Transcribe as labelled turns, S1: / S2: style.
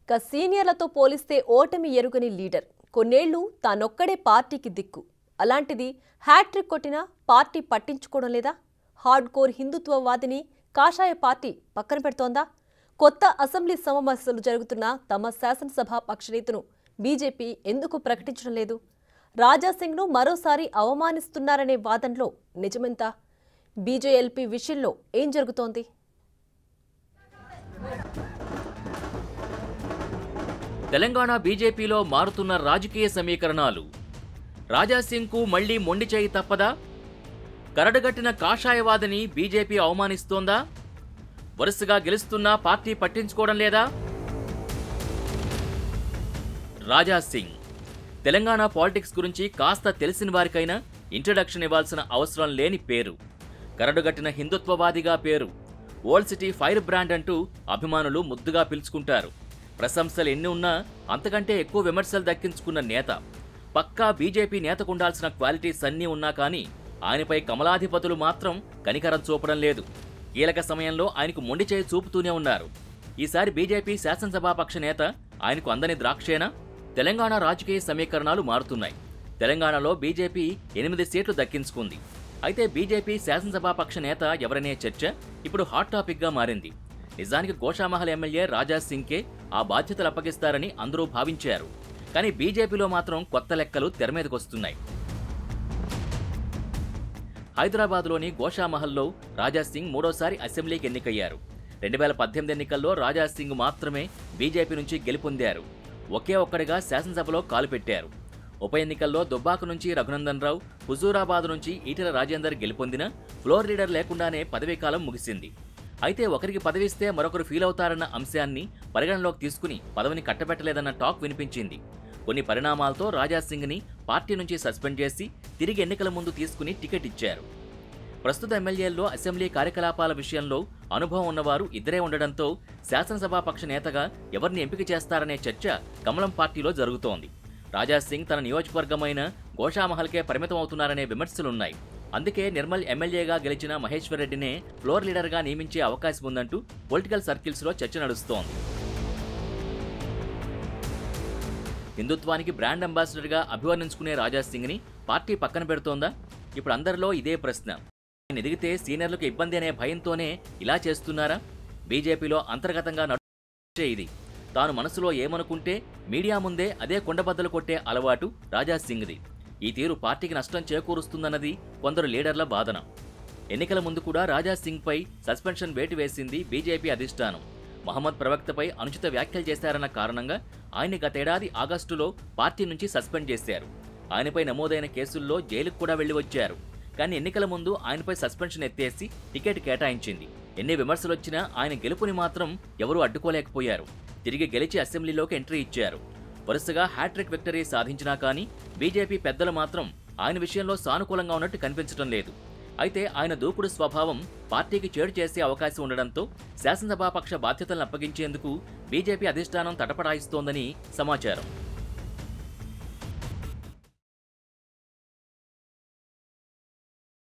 S1: ఇక సీనియర్లతో పోలిస్తే ఓటమి ఎరుగని లీడర్ కొన్నేళ్లు తానొక్కడే పార్టీకి దిక్కు అలాంటిది హ్యాట్రిక్ కొట్టినా పార్టీ పట్టించుకోవడం లేదా హార్డ్ కోర్ హిందుత్వవాదిని కాషాయ పార్టీ పక్కన పెడుతోందా కొత్త అసెంబ్లీ సమావేశాలు జరుగుతున్న తమ శాసనసభ పక్షనేతను బీజేపీ ఎందుకు ప్రకటించడం లేదు రాజాసింగ్ను మరోసారి అవమానిస్తున్నారనే వాదనలో నిజమెంత బీజేఎల్పీ విషయంలో ఏం జరుగుతోంది
S2: తెలంగాణ బీజేపీలో మారుతున్న రాజకీయ సమీకరణాలు రాజాసింగ్కు మళ్లీ మొండి చేయి తప్పదా కరడుగట్టిన కాషాయవాదిని బీజేపీ అవమానిస్తోందా వరుసగా గెలుస్తున్నా పార్టీ పట్టించుకోవడం లేదా రాజా సింగ్ తెలంగాణ పాలిటిక్స్ గురించి కాస్త తెలిసిన వారికైనా ఇంట్రడక్షన్ ఇవ్వాల్సిన అవసరం లేని పేరు కరడుగట్టిన హిందుత్వవాదిగా పేరు ఓల్డ్ సిటీ ఫైర్ బ్రాండ్ అంటూ అభిమానులు ముద్దుగా పిలుచుకుంటారు ప్రశంసలు ఎన్ని ఉన్నా అంతకంటే ఎక్కువ విమర్శలు దక్కించుకున్న నేత పక్కా బీజేపీ నేతకుండాల్సిన క్వాలిటీస్ అన్నీ ఉన్నా కానీ ఆయనపై కమలాధిపతులు మాత్రం కనికరం చూపడం లేదు కీలక సమయంలో ఆయనకు మొండి చేయి చూపుతూనే ఉన్నారు ఈసారి బీజేపీ శాసనసభాపక్ష నేత ఆయనకు అందని ద్రాక్షేనా తెలంగాణ రాజకీయ సమీకరణాలు మారుతున్నాయి తెలంగాణలో బీజేపీ ఎనిమిది సీట్లు దక్కించుకుంది అయితే బీజేపీ శాసనసభాపక్ష నేత ఎవరనే చర్చ ఇప్పుడు హాట్ టాపిక్గా మారింది నిజానికి గోషామహల్ ఎమ్మెల్యే రాజా సింగ్కే ఆ బాధ్యతలు అప్పగిస్తారని అందరూ భావించారు కానీ బీజేపీలో మాత్రం కొత్త లెక్కలు తెర మీదకొస్తున్నాయి హైదరాబాద్లోని గోషామహల్లో రాజా సింగ్ మూడోసారి అసెంబ్లీకి ఎన్నికయ్యారు రెండు వేల పద్దెనిమిది ఎన్నికల్లో రాజా సింగ్ మాత్రమే బీజేపీ నుంచి గెలుపొందారు ఒకే ఒక్కడిగా శాసనసభలో కాలు పెట్టారు ఉప ఎన్నికల్లో దుబ్బాక నుంచి రఘునందన్ రావు హుజూరాబాద్ నుంచి ఈటెల రాజేందర్ గెలుపొందినా ఫ్లోర్ లీడర్ లేకుండానే పదవీకాలం ముగిసింది అయితే ఒకరికి పదవిస్తే మరొకరు ఫీల్ అవుతారన్న అంశాన్ని పరిగణలోకి తీసుకుని పదవిని కట్టబెట్టలేదన్న టాక్ వినిపించింది కొన్ని పరిణామాలతో రాజా సింగ్ని పార్టీ నుంచి సస్పెండ్ చేసి తిరిగి ఎన్నికల ముందు తీసుకుని టికెట్ ఇచ్చారు ప్రస్తుత ఎమ్మెల్యేల్లో అసెంబ్లీ కార్యకలాపాల విషయంలో అనుభవం ఉన్నవారు ఇద్దరే ఉండడంతో శాసనసభాపక్ష నేతగా ఎవరిని ఎంపిక చేస్తారనే చర్చ కమలం పార్టీలో జరుగుతోంది రాజా సింగ్ తన నియోజకవర్గమైన గోషామహల్కే పరిమితం అవుతున్నారనే విమర్శలున్నాయి అందుకే నిర్మల్ ఎమ్మెల్యేగా గెలిచిన మహేశ్వర్ రెడ్డినే ఫ్లోర్ లీడర్గా నియమించే అవకాశం ఉందంటూ పొలిటికల్ సర్కిల్స్లో చర్చ నడుస్తోంది హిందుత్వానికి బ్రాండ్ అంబాసిడర్గా అభివర్ణించుకునే రాజా సింగ్ని పార్టీ పక్కన పెడుతోందా ఇప్పుడు అందరిలో ఇదే ప్రశ్న ఆయన ఎదిగితే సీనియర్లకు ఇబ్బంది అనే భయంతోనే ఇలా చేస్తున్నారా బీజేపీలో అంతర్గతంగా నడుచే ఇది తాను మనసులో ఏమనుకుంటే మీడియా ముందే అదే కొండబద్దలు కొట్టే అలవాటు రాజా సింగ్ది ఈ తీరు పార్టీకి నష్టం చేకూరుస్తుందన్నది కొందరు లీడర్ల వాదన ఎన్నికల ముందు కూడా రాజా సింగ్పై సస్పెన్షన్ వేటు వేసింది బీజేపీ అధిష్టానం మహమ్మద్ ప్రవక్తపై అనుచిత వ్యాఖ్యలు చేశారన్న కారణంగా ఆయన్ని గతేడాది ఆగస్టులో పార్టీ నుంచి సస్పెండ్ చేశారు ఆయనపై నమోదైన కేసుల్లో జైలుకు కూడా వెళ్లి వచ్చారు కానీ ఎన్నికల ముందు ఆయనపై సస్పెన్షన్ ఎత్తేసి టికెట్ కేటాయించింది ఎన్ని విమర్శలొచ్చినా ఆయన గెలుపుని మాత్రం ఎవరూ అడ్డుకోలేకపోయారు తిరిగి గెలిచి అసెంబ్లీలోకి ఎంట్రీ ఇచ్చారు వరుసగా హ్యాట్రిక్ విక్టరీ సాధించినా కానీ బీజేపీ పెద్దలు మాత్రం ఆయన విషయంలో సానుకూలంగా ఉన్నట్టు కనిపించడం లేదు అయితే ఆయన దూకుడు స్వభావం పార్టీకి చేడు చేసే అవకాశం ఉండడంతో శాసనసభాపక్ష బాధ్యతలను అప్పగించేందుకు బీజేపీ అధిష్టానం తటపడాయిస్తోందని సమాచారం